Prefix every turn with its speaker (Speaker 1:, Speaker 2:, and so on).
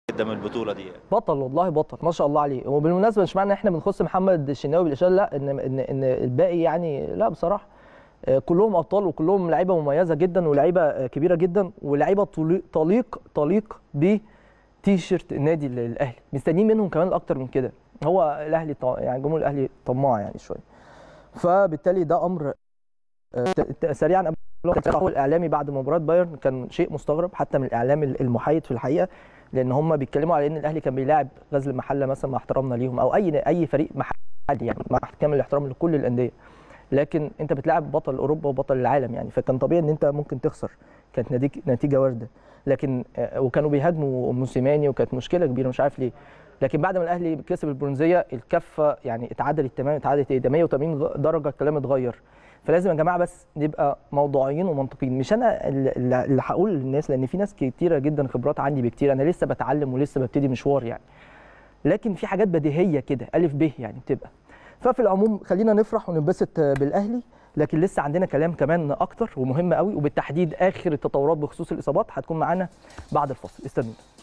Speaker 1: جدا من البطوله دي يعني.
Speaker 2: بطل والله بطل ما شاء الله عليه وبالمناسبه مش معنى ان احنا بنخص محمد الشناوي بالاشاره لا ان ان ان الباقي يعني لا بصراحه آه، كلهم ابطال وكلهم لعيبه مميزه جدا ولاعيبه آه، كبيره جدا ولاعيبه طلي- تليق تليق بتي شيرت النادي ال- الاهلي مستنيين منهم كمان اكتر من كده هو الاهلي ط- يعني جمهور الاهلي طماع يعني شويه فبالتالي ده امر آه، ت- ت- سريعا قبل التدخل الاعلامي بعد مباراه بايرن كان شيء مستغرب حتى من الاعلام المحايد في الحقيقه لان هم بيتكلموا على ان الاهلي كان بيلاعب غزل المحله مثلا مع احترامنا ليهم او اي اي فريق محلي يعني مع كامل الاحترام لكل الانديه لكن انت بتلاعب بطل اوروبا وبطل العالم يعني فكان طبيعي ان انت ممكن تخسر كانت نتيجه نتيجه وارده لكن آه، وكانوا بيهاجموا موسيماني وكانت مشكله كبيره مش عارف ليه لكن بعد ما الاهلي كسب البرونزيه الكفه يعني اتعدلت تماما اتعدلت ايه ده 180 درجه الكلام اتغير فلازم يا جماعه بس نبقى موضوعيين ومنطقيين مش انا اللي اللي هقول للناس لان في ناس كتيره جدا خبرات عندي بكتير انا لسه بتعلم ولسه ببتدي مشوار يعني لكن في حاجات بديهيه كده الف ب يعني بتبقى ففي العموم خلينا نفرح وننبسط بالاهلي لكن لسه عندنا كلام كمان اكتر ومهم قوي وبالتحديد اخر التطورات بخصوص الاصابات هتكون معانا بعد الفاصل استنونا